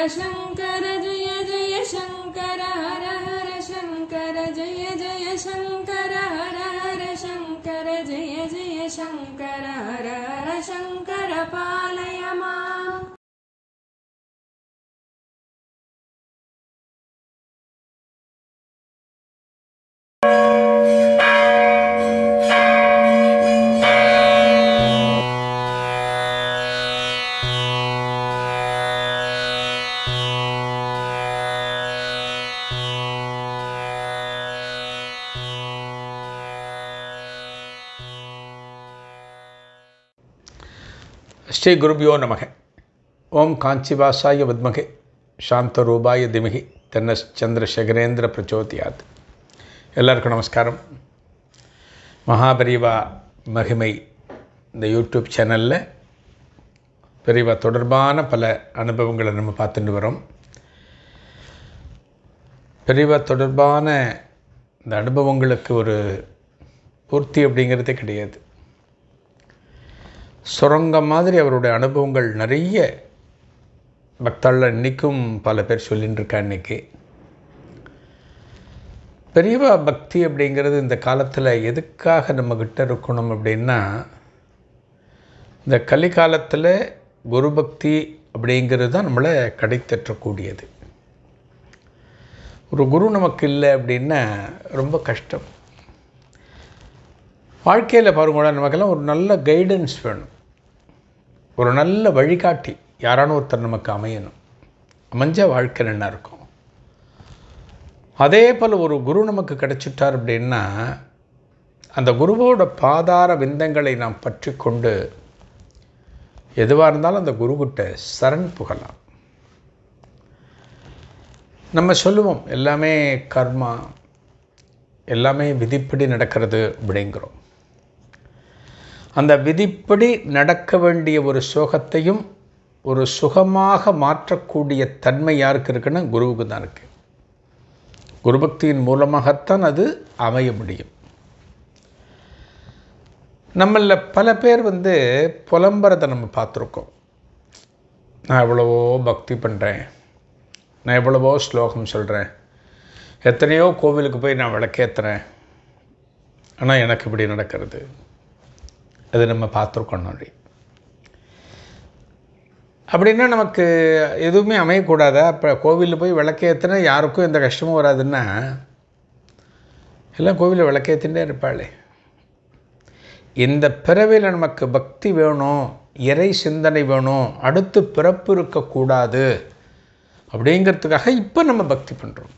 शङ्कर जय जय शङ्कर हर हर शङ्कर जय जय शङ्कर हर हर शङ्कर जय जय शङ्कर हर हर शङ्कर पालय माम् ஸ்ரீ குருபியோ நமக ஓம் காஞ்சிவாசாய வித்மகே சாந்தரூபாய திமிகி தென்ன சந்திரசேகரேந்திர பிரச்சோதியாத் எல்லாருக்கும் நமஸ்காரம் மகாபரிவா மகிமை இந்த யூடியூப் சேனலில் பெரியவா தொடர்பான பல அனுபவங்களை நம்ம பார்த்துட்டு வரோம் பெரியவா தொடர்பான இந்த அனுபவங்களுக்கு ஒரு பூர்த்தி அப்படிங்கிறதே கிடையாது சுரங்கம் மாதிரி அவருடைய அனுபவங்கள் நிறைய பக்தாளில் இன்றைக்கும் பல பேர் சொல்லின்னு இருக்கா இன்றைக்கி பெரியவா பக்தி அப்படிங்கிறது இந்த காலத்தில் எதுக்காக நம்மக்கிட்ட இருக்கணும் அப்படின்னா இந்த கலிகாலத்தில் குரு பக்தி அப்படிங்கிறது தான் நம்மளை கிடைத்தற்றக்கூடியது ஒரு குரு நமக்கு இல்லை அப்படின்னா ரொம்ப கஷ்டம் வாழ்க்கையில் பாருங்களேன் நமக்கெல்லாம் ஒரு நல்ல கைடன்ஸ் வேணும் ஒரு நல்ல வழிகாட்டி யாரான ஒருத்தர் நமக்கு அமையணும் அமைஞ்ச வாழ்க்கை நல்லா இருக்கும் அதே போல் ஒரு குரு நமக்கு கிடைச்சிட்டார் அப்படின்னா அந்த குருவோட பாதார விந்தங்களை நாம் பற்றி கொண்டு எதுவாக இருந்தாலும் அந்த குருக்கிட்ட சரண் புகலாம் நம்ம சொல்லுவோம் எல்லாமே கர்மா எல்லாமே விதிப்படி நடக்கிறது அப்படிங்கிறோம் அந்த விதிப்படி நடக்க வேண்டிய ஒரு சுகத்தையும் ஒரு சுகமாக மாற்றக்கூடிய தன்மை யாருக்கு இருக்குன்னா குருவுக்கு தான் இருக்குது குருபக்தியின் மூலமாகத்தான் அது அமைய முடியும் நம்மளில் பல பேர் வந்து புலம்புறதை நம்ம பார்த்துருக்கோம் நான் எவ்வளவோ பக்தி பண்ணுறேன் நான் எவ்வளவோ ஸ்லோகம் சொல்கிறேன் எத்தனையோ கோவிலுக்கு போய் நான் விளக்கேற்றுறேன் ஆனால் எனக்கு இப்படி நடக்கிறது அது நம்ம பார்த்துருக்கோம் அப்படி அப்படின்னா நமக்கு எதுவுமே அமையக்கூடாதா அப்போ கோவிலில் போய் விளக்கேற்றினா யாருக்கும் எந்த கஷ்டமும் வராதுன்னா எல்லாம் கோவிலில் விளக்கேற்றிகிட்டே இருப்பாளே இந்த பிறவியில் நமக்கு பக்தி வேணும் இறை சிந்தனை வேணும் அடுத்து பிறப்பு இருக்கக்கூடாது அப்படிங்கிறதுக்காக இப்போ நம்ம பக்தி பண்ணுறோம்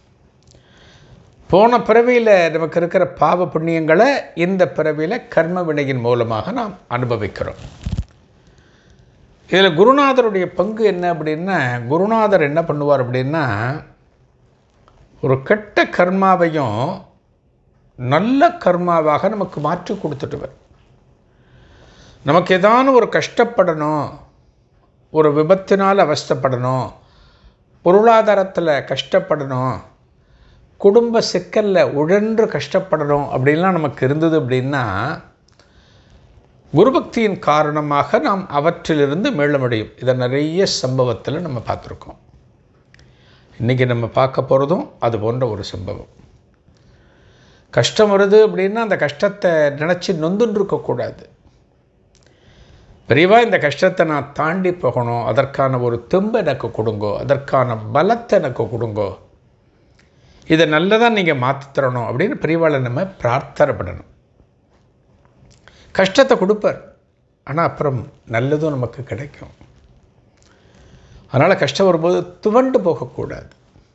போன பிறவியில் நமக்கு இருக்கிற பாவ புண்ணியங்களை இந்த பிறவியில் கர்ம வினையின் மூலமாக நாம் அனுபவிக்கிறோம் இதில் குருநாதருடைய பங்கு என்ன அப்படின்னா குருநாதர் என்ன பண்ணுவார் அப்படின்னா ஒரு கெட்ட கர்மாவையும் நல்ல கர்மாவாக நமக்கு மாற்றி கொடுத்துட்டுவர் நமக்கு ஏதான ஒரு கஷ்டப்படணும் ஒரு விபத்தினால் அவஸ்தப்படணும் பொருளாதாரத்தில் கஷ்டப்படணும் குடும்ப சிக்கலில் உழன்று கஷ்டப்படணும் அப்படின்லாம் நமக்கு இருந்தது அப்படின்னா குருபக்தியின் காரணமாக நாம் அவற்றிலிருந்து மீள முடியும் இதை நிறைய சம்பவத்தில் நம்ம பார்த்துருக்கோம் இன்றைக்கி நம்ம பார்க்க போகிறதும் அது போன்ற ஒரு சம்பவம் கஷ்டம் வருது அப்படின்னா அந்த கஷ்டத்தை நினச்சி நொந்துன்னு இருக்கக்கூடாது பெரியவா இந்த கஷ்டத்தை நான் தாண்டி போகணும் அதற்கான ஒரு தெம்பு எனக்கு கொடுங்கோ அதற்கான பலத்தை எனக்கு கொடுங்கோ இதை நல்லதாக நீங்கள் மாற்றி தரணும் அப்படின்னு பெரியவாளை நம்ம பிரார்த்தனை பண்ணணும் கஷ்டத்தை கொடுப்பார் ஆனால் அப்புறம் நல்லதும் நமக்கு கிடைக்கும் அதனால் கஷ்டம் வரும்போது துவண்டு போகக்கூடாது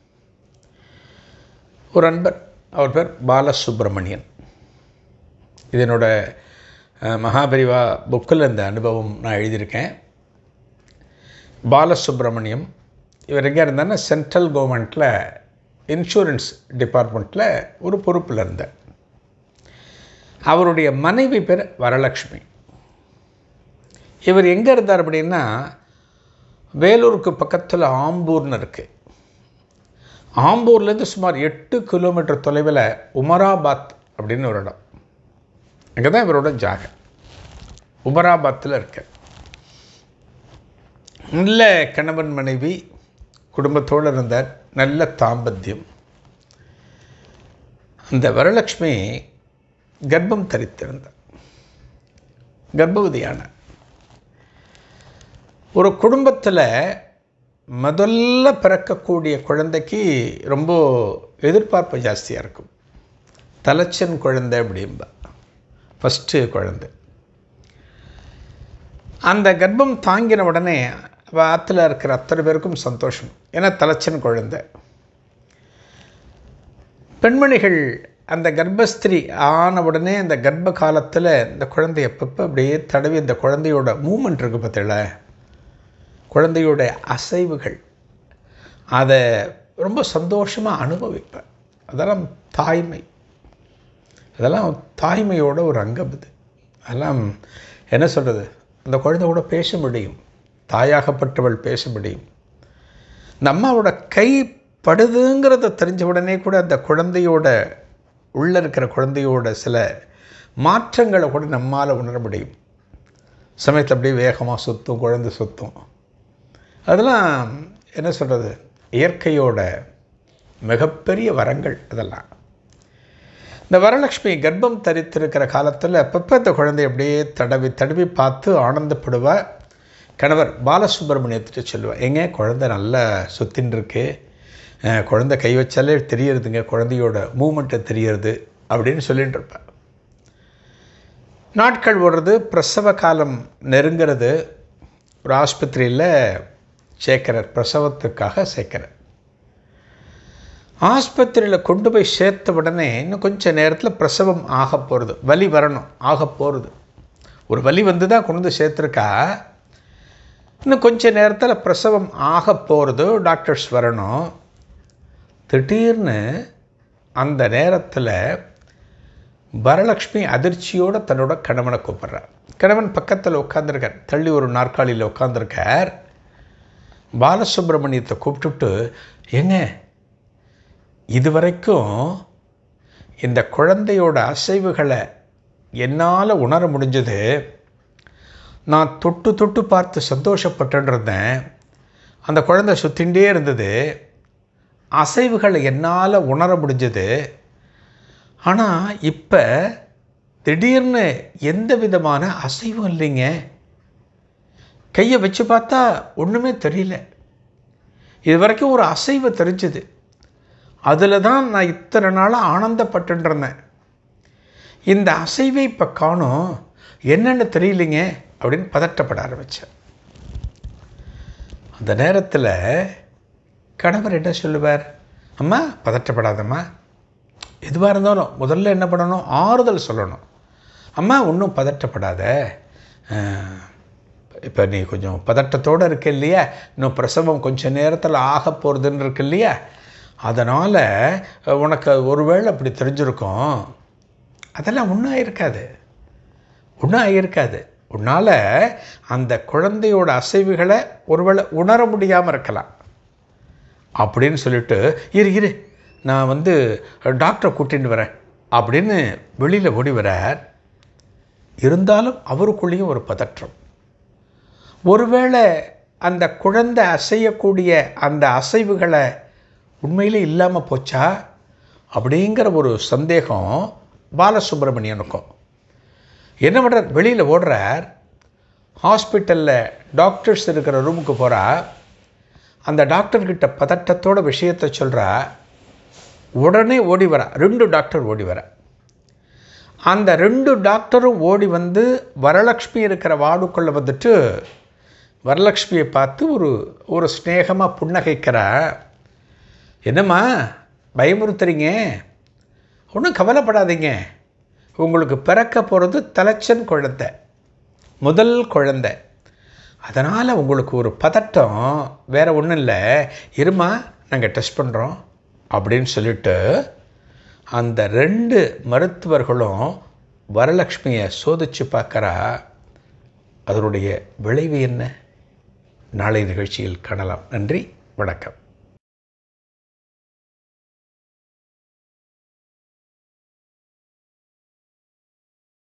ஒரு அன்பர் அவர் பேர் பாலசுப்ரமணியன் இது என்னோட மகாபரிவா புக்கில் இந்த அனுபவம் நான் எழுதியிருக்கேன் பாலசுப்ரமணியம் இவர் எங்கே இருந்தாருன்னா சென்ட்ரல் கவர்மெண்ட்டில் இன்சூரன்ஸ் டிபார்ட்மெண்ட்டில் ஒரு பொறுப்பில் இருந்தார் அவருடைய மனைவி பேர் வரலக்ஷ்மி இவர் எங்கே இருந்தார் அப்படின்னா வேலூருக்கு பக்கத்தில் ஆம்பூர்னு இருக்குது ஆம்பூர்லேருந்து சுமார் எட்டு கிலோமீட்டர் தொலைவில் உமராபாத் அப்படின்னு ஒரு இடம் அங்கே தான் இவரோட ஜாக உமராபாத்தில் இருக்க நல்ல கணவன் மனைவி குடும்பத்தோடு இருந்தார் நல்ல தாம்பத்தியம் அந்த வரலட்சுமி கர்ப்பம் தரித்திருந்தார் கர்ப்பவதியான ஒரு குடும்பத்தில் முதல்ல பிறக்கக்கூடிய குழந்தைக்கு ரொம்ப எதிர்பார்ப்பு ஜாஸ்தியாக இருக்கும் தலைச்சன் குழந்தை அப்படிம்பா ஃபஸ்ட்டு குழந்தை அந்த கர்ப்பம் தாங்கின உடனே ஆற்றுல இருக்கிற அத்தனை பேருக்கும் சந்தோஷம் ஏன்னா தலைச்சன் குழந்தை பெண்மணிகள் அந்த கர்ப்பஸ்திரி ஆன உடனே அந்த கர்ப்ப காலத்தில் இந்த குழந்தை எப்பப்போ அப்படியே தடவி இந்த குழந்தையோட மூமெண்ட் இருக்குது பார்த்தீங்களா குழந்தையோட அசைவுகள் அதை ரொம்ப சந்தோஷமாக அனுபவிப்பேன் அதெல்லாம் தாய்மை அதெல்லாம் தாய்மையோட ஒரு அங்கம் இது அதெல்லாம் என்ன சொல்கிறது அந்த குழந்தை கூட பேச முடியும் தாயாகப்பட்டவள் பேச முடியும் இந்த அம்மாவோட கை படுதுங்கிறத தெரிஞ்ச உடனே கூட அந்த குழந்தையோட உள்ளே இருக்கிற குழந்தையோட சில மாற்றங்களை கூட நம்மால் உணர முடியும் சமயத்தில் அப்படியே வேகமாக சுற்றும் குழந்தை சுற்றும் அதெல்லாம் என்ன சொல்கிறது இயற்கையோட மிகப்பெரிய வரங்கள் அதெல்லாம் இந்த வரலட்சுமி கர்ப்பம் தரித்திருக்கிற காலத்தில் அப்பப்போ இந்த குழந்தை அப்படியே தடவி தடவி பார்த்து ஆனந்தப்படுவா கணவர் பாலசுப்ரமணியத்திட்ட சொல்லுவாள் எங்க குழந்தை நல்லா சுத்தின்னு இருக்கு அஹ், குழந்தை கை வச்சாலே தெரியறதுங்க குழந்தையோட மூமெண்ட்டை தெரியறது அப்படின்னு சொல்லிட்டு இருப்பேன் நாட்கள் ஓடுறது பிரசவ காலம் நெருங்கிறது ஒரு ஆஸ்பத்திரியில் சேர்க்கிறார் பிரசவத்துக்காக சேர்க்கிறார் ஆஸ்பத்திரியில் கொண்டு போய் சேர்த்த உடனே இன்னும் கொஞ்சம் நேரத்தில் பிரசவம் ஆக போகிறது வலி வரணும் ஆக போகிறது ஒரு வலி வந்து தான் கொண்டு வந்து சேர்த்துருக்கா இன்னும் கொஞ்ச நேரத்தில் பிரசவம் ஆக போகிறது டாக்டர்ஸ் வரணும் திடீர்னு அந்த நேரத்தில் வரலட்சுமி அதிர்ச்சியோட தன்னோட கணவனை கூப்பிட்றார் கணவன் பக்கத்தில் உட்காந்துருக்கார் தள்ளி ஒரு நாற்காலியில் உட்காந்துருக்கார் பாலசுப்ரமணியத்தை கூப்பிட்டுட்டு ஏங்க இதுவரைக்கும் இந்த குழந்தையோட அசைவுகளை என்னால் உணர முடிஞ்சது நான் தொட்டு தொட்டு பார்த்து சந்தோஷப்பட்டுன்னு இருந்தேன் அந்த குழந்தை சுத்தின்டே இருந்தது அசைவுகளை என்னால் உணர முடிஞ்சது ஆனால் இப்போ திடீர்னு எந்த விதமான அசைவும் இல்லைங்க கையை வச்சு பார்த்தா ஒன்றுமே தெரியல இது வரைக்கும் ஒரு அசைவு தெரிஞ்சுது அதில் தான் நான் இத்தனை நாளாக ஆனந்தப்பட்டுன்னு இருந்தேன் இந்த அசைவை இப்போ காணும் என்னென்னு தெரியலைங்க அப்படின்னு பதட்டப்பட ஆரம்பித்தேன் அந்த நேரத்தில் கணவர் என்ன சொல்லுவார் அம்மா பதட்டப்படாதம்மா எதுவாக இருந்தாலும் முதல்ல என்ன பண்ணணும் ஆறுதல் சொல்லணும் அம்மா ஒன்றும் பதட்டப்படாத இப்போ நீ கொஞ்சம் பதட்டத்தோடு இருக்க இல்லையா இன்னும் பிரசவம் கொஞ்சம் நேரத்தில் ஆக போகிறதுன்னு இருக்கு இல்லையா அதனால் உனக்கு ஒருவேளை அப்படி தெரிஞ்சிருக்கும் அதெல்லாம் ஒன்றும் ஆயிருக்காது ஒன்றும் ஆகியிருக்காது உன்னால் அந்த குழந்தையோட அசைவுகளை ஒருவேளை உணர முடியாமல் இருக்கலாம் அப்படின்னு சொல்லிட்டு இரு இரு நான் வந்து டாக்டரை கூட்டின்னு வரேன் அப்படின்னு வெளியில் ஓடி வரார் இருந்தாலும் அவருக்குள்ளேயும் ஒரு பதற்றம் ஒருவேளை அந்த குழந்தை அசையக்கூடிய அந்த அசைவுகளை உண்மையிலே இல்லாமல் போச்சா அப்படிங்கிற ஒரு சந்தேகம் பாலசுப்ரமணியனுக்கும் என்ன பண்ணுறார் வெளியில் ஓடுறார் ஹாஸ்பிட்டலில் டாக்டர்ஸ் இருக்கிற ரூமுக்கு போகிறா அந்த டாக்டர்கிட்ட பதட்டத்தோட விஷயத்தை சொல்கிறா உடனே ஓடி வரா ரெண்டு டாக்டர் ஓடி வரா அந்த ரெண்டு டாக்டரும் ஓடி வந்து வரலக்ஷ்மி இருக்கிற வார்டுக்குள்ளே வந்துட்டு வரலக்ஷ்மியை பார்த்து ஒரு ஒரு ஸ்நேகமாக புன்னகைக்கிறா என்னம்மா பயமுறுத்துறீங்க ஒன்றும் கவலைப்படாதீங்க உங்களுக்கு பிறக்க போகிறது தலைச்சன் குழந்தை முதல் குழந்தை அதனால் உங்களுக்கு ஒரு பதட்டம் வேறு ஒன்றும் இல்லை இருமா நாங்கள் டெஸ்ட் பண்ணுறோம் அப்படின்னு சொல்லிட்டு அந்த ரெண்டு மருத்துவர்களும் வரலக்ஷ்மியை சோதிச்சு பார்க்குறா அதனுடைய விளைவு என்ன நாளை நிகழ்ச்சியில் காணலாம் நன்றி வணக்கம்